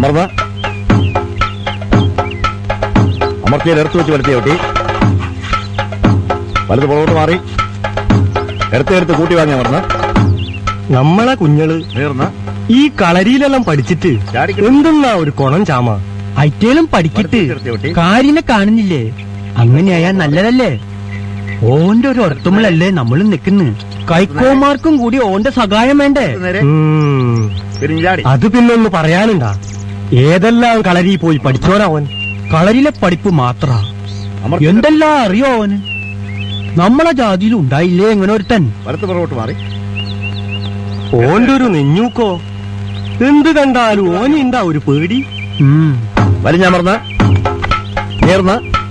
അമർന്ന അമർത്തിയിൽ എടുത്തു വെച്ച് വലത്തി ഒട്ടി വലത് പുറകോട്ട് മാറി എടുത്ത് എടുത്ത് കൂട്ടി വാങ്ങി അമർന്ന് നമ്മളെ കുഞ്ഞള് നീർന്ന് ഈ കളരിയിലെല്ലാം പഠിച്ചിട്ട് ചാടിക്ക് എന്തെന്നാ ഒരു കൊണം ചാമ ഐറ്റേലും പഠിക്കിട്ട് വലത്ത് ഒട്ടി കാര്യനെ കാണുന്നില്ലേ അങ്ങനെയായാ നല്ലതല്ലേ ഓന്റെ ഒരു ഉറത്തുമ്മലല്ലേ നമ്മളും നിക്കുന്നു കൈക്കോമാർക്കും കൂടി ഓന്റെ സഹായം വേണ്ടേ നേരെ ഉം, തിരിഞ്ഞാടി അത് പിന്നൊന്ന് പറയാനുണ്ടാ ഏതെല്ലാം കളരി പോയി പഠിച്ചോനവൻ കളരിലെ പഠിപ്പ് മാത്ര അമർത്തി എന്തെല്ലാം അറിയോ അവന് നമ്മളെ ജാതിയിൽ ഉണ്ടായില്ലേ ഇങ്ങനെ ഒരുത്തൻ വലത്ത് പുറകോട്ട് മാറി ഓന്റെ ഒരു നെഞ്ഞൂക്കോ എന്ത് കണ്ടാലും ഓനിണ്ടാ ഒരു പേടി ഉം വലിഞ്ഞമർന്ന് നീർന്ന്